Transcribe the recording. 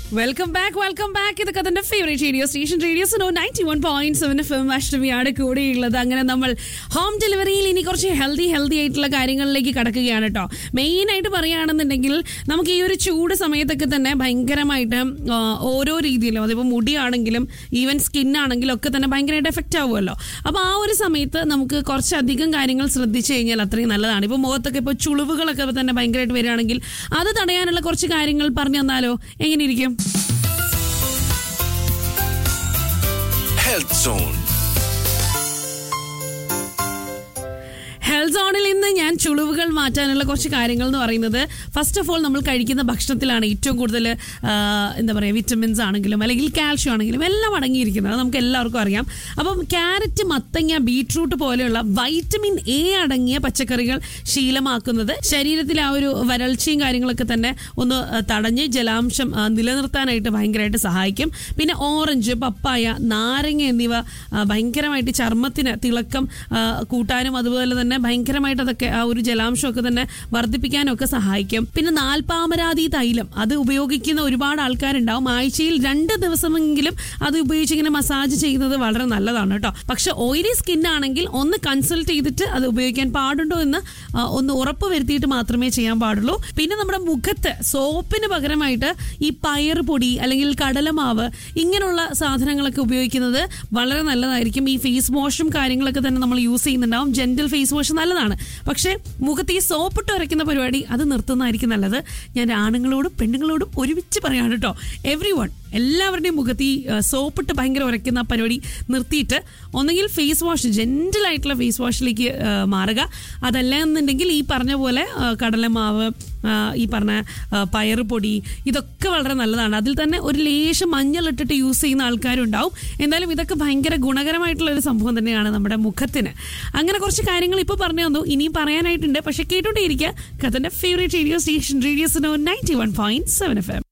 Welcome back welcome back ഇതൊക്കെ തന്റെ favourite radio station radio so ninety one point seven F M അഷ്ടമിയാണ് കൂടെയുള്ളത് അങ്ങനെ നമ്മൾ ഹോം ഡെലിവറിയിൽ ഇനി കുറച്ച് ഹെൽത്തി ഹെൽത്തി ആയിട്ടുള്ള കാര്യങ്ങളിലേക്ക് കടക്കുകയാണ് കേട്ടോ മെയിൻ ആയിട്ട് പറയുകയാണെന്നുണ്ടെങ്കിൽ നമുക്ക് ഈ ഒരു ചൂട് സമയത്തൊക്കെ തന്നെ ഭയങ്കരമായിട്ട് ആ, ഓരോ രീതിയിലും അതിപ്പോൾ മുടിയാണെങ്കിലും ഈവൻ സ്കിൻ ആണെങ്കിലും ഒക്കെ തന്നെ ഭയങ്കരമായിട്ട് എഫക്റ്റ് ആവുമല്ലോ അപ്പോൾ ആ ഒരു സമയത്ത് നമുക്ക് കുറച്ചധികം കാര്യങ്ങൾ ശ്രദ്ധിച്ചു കഴിഞ്ഞാൽ അത്രയും നല്ലതാണ് ഇപ്പോൾ മുഖത്തൊക്കെ ഇപ്പോൾ ചുളിവുകളൊക്കെ തന്നെ ഭയങ്കരമായിട്ട് വരികയാണെങ്കിൽ അത് തടയാനുള്ള കുറച്ച് കാര്യങ്ങൾ പറഞ്ഞു തന്നാലോ എങ്ങനെ ഇരിക്കും Health Zone. ഹെൽത്ത് സോണിൽ ഇന്ന് ഞാൻ ചുളിവുകൾ മാറ്റാനുള്ള കുറച്ച് കാര്യങ്ങൾ എന്ന് പറയുന്നത് ഫസ്റ്റ് ഓഫ് ഓൾ നമ്മൾ കഴിക്കുന്ന ഭക്ഷണത്തിലാണ് ഏറ്റവും കൂടുതൽ ആ, എന്താ പറയുക വിറ്റമിൻസ് ആണെങ്കിലും അല്ലെങ്കിൽ കാൽഷ്യം ആണെങ്കിലും എല്ലാം അടങ്ങിയിരിക്കുന്നത് അത് നമുക്ക് എല്ലാവർക്കും അറിയാം അപ്പം ക്യാരറ്റ് മത്തങ്ങ ബീട്രൂട്ട് പോലെയുള്ള വൈറ്റമിൻ എ അടങ്ങിയ പച്ചക്കറികൾ ശീലമാക്കുന്നത് ശരീരത്തിലെ ആ ഒരു വരൾച്ചയും കാര്യങ്ങളൊക്കെ തന്നെ ഒന്ന് ആ, തടഞ്ഞ് ജലാംശം ആ, നിലനിർത്താനായിട്ട് ഭയങ്കരമായിട്ട് സഹായിക്കും പിന്നെ ഓറഞ്ച് പപ്പായ നാരങ്ങ എന്നിവ ആ, ഭയങ്കരമായിട്ട് ചർമ്മത്തിന് തിളക്കം ആ, കൂട്ടാനും അതുപോലെ തന്നെ ഭയങ്കരമായിട്ട് അതൊക്കെ ആ ഒരു ജലാംശമൊക്കെ തന്നെ വർദ്ധിപ്പിക്കാനും ഒക്കെ സഹായിക്കും പിന്നെ നാൽപ്പാമരാതി തൈലം അത് ഉപയോഗിക്കുന്ന ഒരുപാട് ആൾക്കാരുണ്ടാവും ആഴ്ചയിൽ രണ്ട് ദിവസമെങ്കിലും അത് ഉപയോഗിച്ച് ഇങ്ങനെ മസാജ് ചെയ്യുന്നത് വളരെ നല്ലതാണ് കേട്ടോ പക്ഷെ ഓയിലി സ്കിൻ ആണെങ്കിൽ ഒന്ന് കൺസൾട്ട് ചെയ്തിട്ട് അത് ഉപയോഗിക്കാൻ പാടുണ്ടോ എന്ന് ആ, ഒന്ന് ഉറപ്പ് വരുത്തിയിട്ട് മാത്രമേ ചെയ്യാൻ പാടുള്ളൂ പിന്നെ നമ്മുടെ മുഖത്ത് സോപ്പിന് പകരമായിട്ട് ഈ പയർ പൊടി അല്ലെങ്കിൽ കടലമാവ് ഇങ്ങനെയുള്ള സാധനങ്ങളൊക്കെ ഉപയോഗിക്കുന്നത് വളരെ നല്ലതായിരിക്കും ഈ ഫേസ് വാഷും കാര്യങ്ങളൊക്കെ തന്നെ നമ്മൾ യൂസ് ചെയ്യുന്നുണ്ടാവും ജെന്റൽ ഫേസ് വാഷ് നല്ലതാണ് പക്ഷേ മുഖത്ത് ഈ സോപ്പിട്ട് വരയ്ക്കുന്ന പരിപാടി അത് നിർത്തുന്നതായിരിക്കും നല്ലത് ഞാൻ ആണുങ്ങളോടും പെണ്ണുങ്ങളോടും ഒരുമിച്ച് പറയാണ് കേട്ടോ എവ്രി വൺ എല്ലാവരുടെയും മുഖത്ത് ഈ ആ, സോപ്പിട്ട് ഭയങ്കര ഉരയ്ക്കുന്ന ആ പരിപാടി നിർത്തിയിട്ട് ഒന്നെങ്കിൽ ഫേസ് വാഷ് ജെന്റൽ ആയിട്ടുള്ള ഫേസ് വാഷിലേക്ക് ആ, മാറുക അതല്ല എന്നുണ്ടെങ്കിൽ ഈ പറഞ്ഞ പോലെ ആ, കടലമാവ് ആ, ഈ പറഞ്ഞ ആ, പയറ് പൊടി ഇതൊക്കെ വളരെ നല്ലതാണ് അതിൽ തന്നെ ഒരു ലേശം മഞ്ഞൾ ഇട്ടിട്ട് യൂസ് ചെയ്യുന്ന ആൾക്കാരുണ്ടാവും എന്തായാലും ഇതൊക്കെ ഭയങ്കര ഗുണകരമായിട്ടുള്ള ഒരു സംഭവം തന്നെയാണ് നമ്മുടെ മുഖത്തിന് അങ്ങനെ കുറച്ച് കാര്യങ്ങൾ ഇപ്പോൾ പറഞ്ഞു തന്നു ഇനിയും പറയാനായിട്ടുണ്ട് പക്ഷെ കേട്ടോണ്ടേ ഇരിക്കുക കഥന്റെ favourite radio station radio ninety one point seven F M